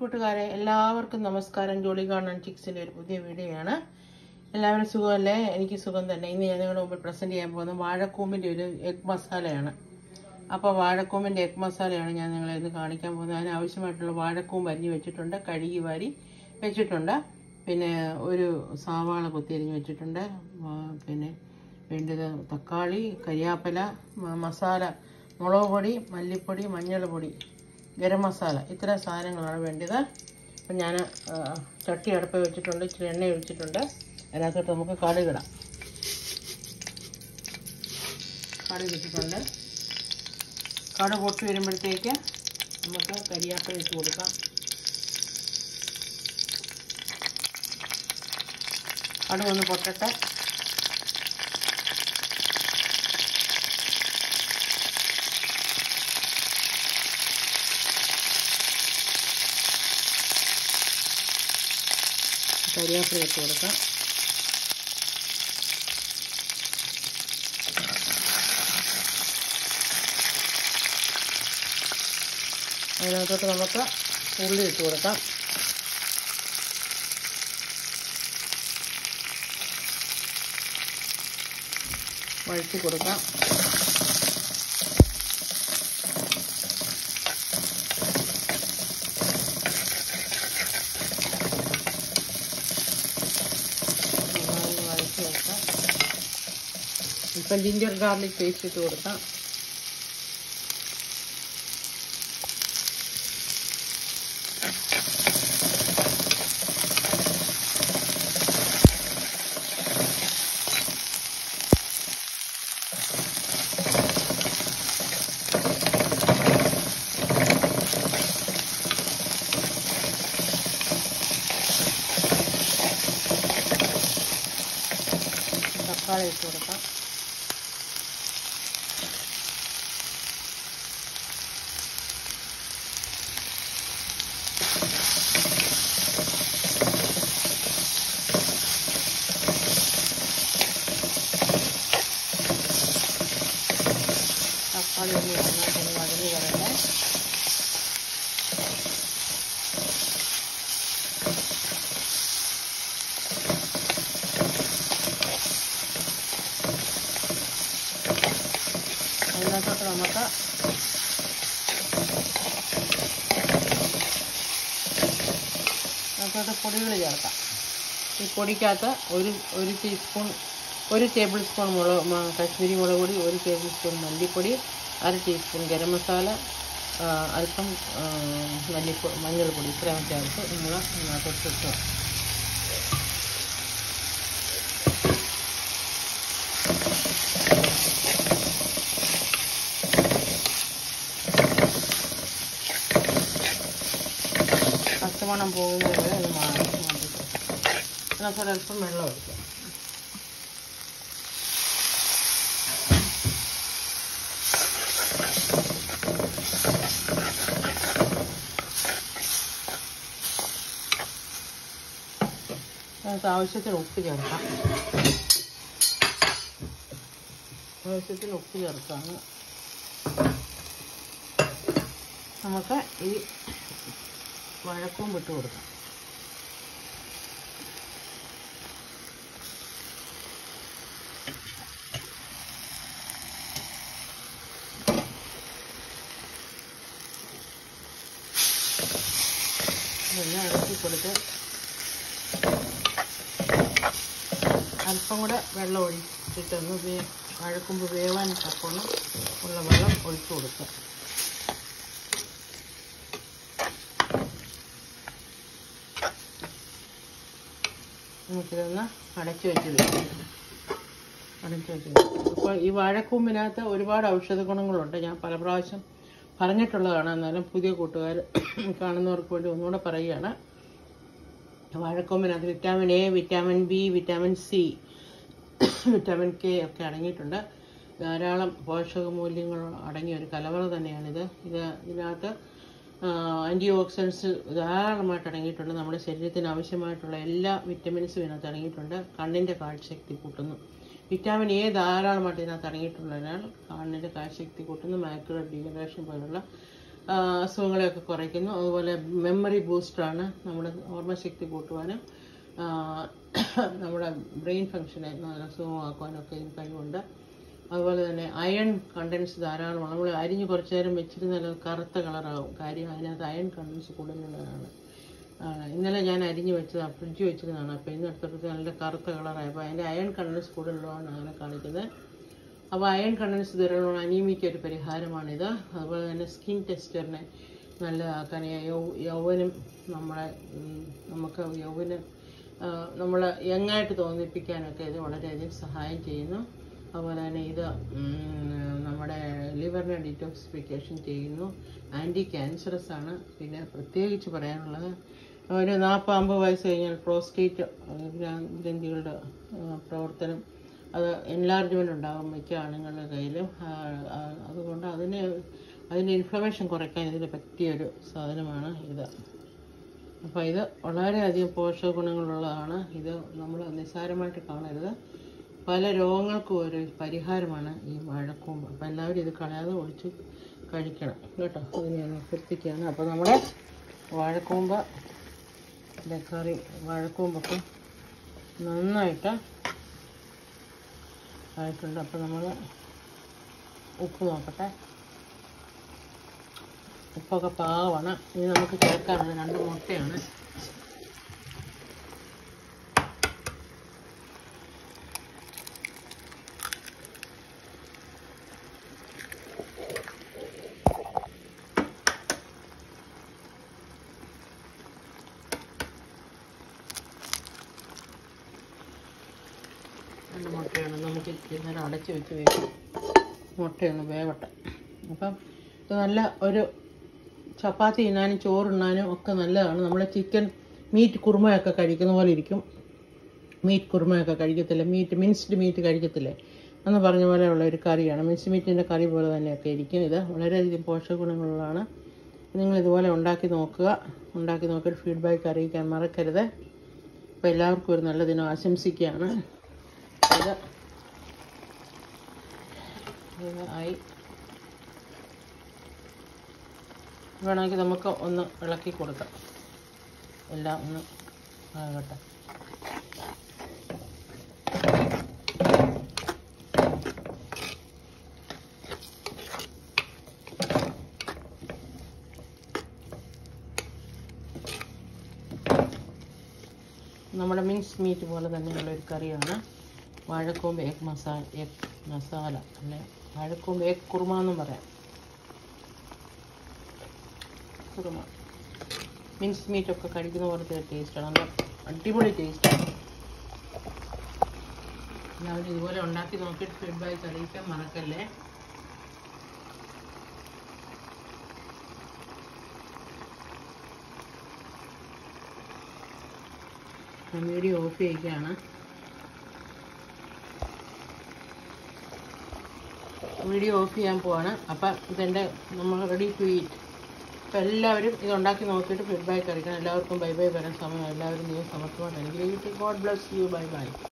കൂട്ടുകാരെ എല്ലാവർക്കും നമസ്കാരം ജോലി കാണാൻ ചിക്സിൻ്റെ ഒരു പുതിയ വീഡിയോയാണ് എല്ലാവരും സുഖമല്ലേ എനിക്ക് സുഖം തന്നെ ഇന്ന് ഞാൻ നിങ്ങളുടെ മുമ്പിൽ പ്രസൻറ്റ് ചെയ്യാൻ പോകുന്നത് വാഴക്കൂമ്പിൻ്റെ ഒരു എഗ് മസാലയാണ് അപ്പോൾ വാഴക്കൂമ്പിൻ്റെ എഗ് മസാലയാണ് ഞാൻ നിങ്ങളെ ഇന്ന് കാണിക്കാൻ പോകുന്നത് അതിന് ആവശ്യമായിട്ടുള്ള വാഴക്കൂമ്പ് അരിഞ്ഞ് വെച്ചിട്ടുണ്ട് കഴുകി വാരി വെച്ചിട്ടുണ്ട് പിന്നെ ഒരു സവാള കൊത്തിയരിഞ്ഞ് വെച്ചിട്ടുണ്ട് ആ, പിന്നെ വേണ്ടത് തക്കാളി കരിയാപ്പല മ- മസാല മുളക് പൊടി മല്ലിപ്പൊടി മഞ്ഞൾപ്പൊടി ഗരം മസാല ഇത്ര സാധനങ്ങളാണ് വേണ്ടത് അപ്പം ഞാൻ ആ, ചട്ടി അടുപ്പ് വെച്ചിട്ടുണ്ട് ഇച്ചിരി എണ്ണ ഒഴിച്ചിട്ടുണ്ട് അതിനകത്തോട്ട് നമുക്ക് കടുകിടാം കടുക് വെച്ചിട്ടുണ്ട് കട പൊട്ടി വരുമ്പോഴത്തേക്ക് നമുക്ക് കരിയാപ്പല ഇട്ട് കൊടുക്കാം കടുക് ഒന്ന് പൊട്ടട്ടെ കരിയാപ്പില ഇട്ട് കൊടുക്കാം അതിനകത്തോട്ട് നമുക്ക് ഉള്ളി ഇട്ട് കൊടുക്കാം വഴറ്റി കൊടുക്കാം നന്നായി വഴറ്റി വെക്കാം ഇപ്പം ജിഞ്ചർ ഗാർലിക് പേസ്റ്റ് ഇട്ട് കൊടുക്കാം തക്കാളി ഇട്ട് കൊടുക്കാം തക്കാളി ഒന്ന് നന്നായിട്ടൊന്ന് വഴങ്ങി വരട്ടെ അതിനകത്തോട്ട് നമുക്ക് അതിനകത്തോട്ട് പൊടികൾ ചേർക്കാം ഈ പൊടിക്കകത്ത് ഒരു ഒരു ടീസ്പൂൺ ഒരു ടേബിൾ സ്പൂൺ മുളക് മ- കാശ്മീരി മുളക് പൊടി ഒരു ടേബിൾ സ്പൂൺ മല്ലിപ്പൊടി അര ടീസ്പൂൺ ഗരം മസാല ആ, അല്പം ആ, മല്ലിപ്പൊടി മഞ്ഞൾപ്പൊടി ഇത്രയും ചേർത്ത് നമ്മൾ അതിനകത്തോട്ട് ഇട്ടു പച്ചമണം പോകുന്നത് വരെ ഒന്ന് മാറി മാറ്റിട്ട് അതിനകത്തോടെ അല്പം വെള്ളം ഒഴിക്കാം അതിനകത്ത് ആവശ്യത്തിന് ഉപ്പ് ചേർക്കാം ആവശ്യത്തിന് ഉപ്പ് ചേർക്കാം നമുക്ക് ഈ വഴക്കും വിട്ട് കൊടുക്കാം ഇതെല്ലാം ഇറക്കി കൊടുത്ത് അല്പം കൂടെ വെള്ളം ഒഴിച്ചിട്ടൊന്ന് വേ വഴക്കുമ്പ് വേവാൻ തക്കോണം ഉള്ള വെള്ളം ഒഴിച്ചു കൊടുക്കുക നമുക്കിതൊന്ന് അടച്ചു വെച്ച് വെക്കാം അടച്ചു വെച്ച് വെക്കാം അപ്പോൾ ഈ വാഴക്കൂമ്പിനകത്ത് ഒരുപാട് ഔഷധ ഗുണങ്ങളുണ്ട് ഞാൻ പല പ്രാവശ്യം പറഞ്ഞിട്ടുള്ളതാണ് എന്നാലും പുതിയ കൂട്ടുകാർ കാണുന്നവർക്ക് വേണ്ടി ഒന്നുകൂടെ പറയുകയാണ് വാഴക്കൂമ്പിനകത്ത് vitamin A vitamin B vitamin C vitamin K ഒക്കെ അടങ്ങിയിട്ടുണ്ട് ധാരാളം പോഷക മൂല്യങ്ങൾ അടങ്ങിയ ഒരു കലവറ തന്നെയാണിത് ഇത് ഇതിനകത്ത് ആൻറ്റി ഓക്സിഡൻസ് ധാരാളമായിട്ട് അടങ്ങിയിട്ടുണ്ട് നമ്മുടെ ശരീരത്തിന് ആവശ്യമായിട്ടുള്ള എല്ലാ വിറ്റമിൻസും ഇതിനകത്ത് അടങ്ങിയിട്ടുണ്ട് കണ്ണിൻ്റെ കാഴ്ചശക്തി കൂട്ടുന്നു വിറ്റാമിൻ എ ധാരാളമായിട്ട് ഇതിനകത്ത് അടങ്ങിയിട്ടുള്ളതിനാൽ കണ്ണിൻ്റെ കാഴ്ചശക്തി കൂട്ടുന്നു മാക്കുലർ ഡീജനറേഷൻ പോലുള്ള ആ, അസുഖങ്ങളെയൊക്കെ കുറയ്ക്കുന്നു അതുപോലെ മെമ്മറി ബൂസ്റ്ററാണ് നമ്മുടെ ഓർമ്മശക്തി കൂട്ടുവാനും ആ, നമ്മുടെ ബ്രെയിൻ ഫങ്ഷനെ നല്ല സുഖമാക്കുവാനൊക്കെ ഇതിന് കഴിവുണ്ട് അതുപോലെ തന്നെ അയൺ കണ്ടൻസ് ധാരാളമാണ് നമ്മൾ അരിഞ്ഞ് കുറച്ച് നേരം വെച്ചിരുന്നാൽ അത് കറുത്ത കളറാകും കാര്യം അതിനകത്ത് അയൺ കണ്ടൻസ് കൂടുതലുള്ളതാണ് ആ, ഇന്നലെ ഞാൻ അരിഞ്ഞ് വെച്ചതാണ് ഫ്രിഡ്ജ് വെച്ചിരുന്നതാണ് അപ്പോൾ ഇന്ന് എടുത്തപ്പോഴത്തെ നല്ല കറുത്ത കളറായി അപ്പോൾ അതിൻ്റെ അയൺ കണ്ടൻസ് കൂടുതലുള്ളതാണ് അങ്ങനെ കാണിക്കുന്നത് അപ്പോൾ അയൺ കണ്ടൻസ് ധാരാളം അനീമിക്ക് ഒരു പരിഹാരമാണിത് അതുപോലെ തന്നെ സ്കിൻ ടെക്സ്ചറിനെ നല്ലതാക്കാൻ യൗ- യൗവനം നമ്മളെ ഉം, നമുക്ക് യൗവനം നമ്മൾ യങ്ങായിട്ട് തോന്നിപ്പിക്കാനൊക്കെ ഇത് വളരെയധികം സഹായം ചെയ്യുന്നു അതുപോലെ തന്നെ ഇത് ഉം, നമ്മുടെ ലിവറിനെ ഡിറ്റോക്സിഫിക്കേഷൻ ചെയ്യുന്നു ആൻറ്റി ക്യാൻസറസ് ആണ് പിന്നെ പ്രത്യേകിച്ച് പറയാനുള്ളത് ഒരു നാൽപ്പത് അമ്പത് വയസ്സ് കഴിഞ്ഞാൽ പ്രോസ്റ്റേറ്റ് ഗ്രന്ഥികളുടെ ആ, പ്രവർത്തനം അത് എൻലാർജ്മെൻ്റ് ഉണ്ടാകും മിക്ക ആണുങ്ങളുടെ കയ്യിലും ആ, ആ, അതുകൊണ്ട് അതിനെ അതിൻ്റെ ഇൻഫ്ലമേഷൻ കുറയ്ക്കാൻ ഇതിന് പറ്റിയൊരു സാധനമാണ് ഇത് അപ്പോൾ ഇത് വളരെയധികം പോഷക ഗുണങ്ങളുള്ളതാണ് ഇത് നമ്മൾ നിസ്സാരമായിട്ട് കാണരുത് പല രോഗങ്ങൾക്കും ഒരു പരിഹാരമാണ് ഈ വാഴക്കൂമ്പ് അപ്പോൾ എല്ലാവരും ഇത് കളയാതെ ഒഴിച്ച് കഴിക്കണം കേട്ടോ അത് ഞാൻ അഭ്യർത്ഥിക്കുകയാണ് അപ്പോൾ നമ്മുടെ വാഴക്കൂമ്പ് ഇതിലെ കറി വാഴക്കൂമ്പൊക്കെ നന്നായിട്ട് ആയിട്ടുണ്ട് അപ്പോൾ നമ്മൾ ഉപ്പ് നോക്കട്ടെ ഉപ്പൊക്കെ പാകമാണ് ഇനി നമുക്ക് ചേർക്കാനുള്ളത് രണ്ട് മുട്ടയാണ് രണ്ട് മുട്ടയാണ് നമുക്ക് ഇച്ചിരി നേരം അടച്ച് വെച്ച് വേവും മുട്ടയൊന്ന് വേവട്ടെ അപ്പം ഇത് നല്ല ഒരു ചപ്പാത്തി തിന്നാനും ചോറുണ്ണാനും ഒക്കെ നല്ലതാണ് നമ്മൾ ചിക്കൻ മീറ്റ് കുറുമയൊക്കെ കഴിക്കുന്ന പോലെ ഇരിക്കും മീറ്റ് കുറുമയൊക്കെ കഴിക്കത്തില്ല മീറ്റ് മിൻസ്ഡ് മീറ്റ് കഴിക്കത്തില്ലേ എന്ന് പറഞ്ഞ പോലെയുള്ള ഒരു കറിയാണ് മിൻസ്ഡ് മീറ്റിൻ്റെ കറി പോലെ തന്നെയൊക്കെ ഇരിക്കും ഇത് വളരെയധികം പോഷക ഗുണങ്ങളുള്ളതാണ് നിങ്ങൾ ഇതുപോലെ ഉണ്ടാക്കി നോക്കുക ഉണ്ടാക്കി നോക്കിയിട്ട് ഫീഡ്ബാക്ക് അറിയിക്കാൻ മറക്കരുത് അപ്പോൾ എല്ലാവർക്കും ഒരു നല്ല ദിനം ആശംസിക്കുകയാണ് ഇത് ഇത് ആയി വേണമെങ്കിൽ നമുക്ക് ഒന്ന് ഇളക്കി കൊടുക്കാം എല്ലാം ഒന്ന് ആകട്ടെ നമ്മുടെ മിൻസ് മീറ്റ് പോലെ തന്നെയുള്ള ഒരു കറിയാണ് വാഴക്കൂമ്പ് എഗ് മസാല എഗ് മസാല അല്ലെ വാഴക്കൂമ്പ് എഗ് കുറുമ എന്നും പറയാം കുറുമ മിൻസ് മീറ്റ് ഒക്കെ കഴിക്കുന്ന പോലത്തെ ടേസ്റ്റാണ് നല്ല അടിപൊളി ടേസ്റ്റാണ് എല്ലാവരും ഇതുപോലെ ഉണ്ടാക്കി നോക്കിയിട്ട് ഫീഡ്ബാക്ക് അറിയിക്കാൻ മറക്കല്ലേ ഞാൻ വീഡിയോ ഓഫ് ചെയ്യുകയാണ് വീഡിയോ ഓഫ് ചെയ്യാൻ പോവാണ് അപ്പം ഇതെൻ്റെ നമ്മൾ റെഡി ടു ഈറ്റ് അപ്പം എല്ലാവരും ഇത് ഉണ്ടാക്കി നോക്കിയിട്ട് ഫീഡ്ബാക്ക് അറിയിക്കണം എല്ലാവർക്കും ബൈ ബൈ വരാൻ സമയം എല്ലാവരും നീ സമർത്ഥമായിട്ട് അനുഗ്രഹിച്ചു God bless you bye by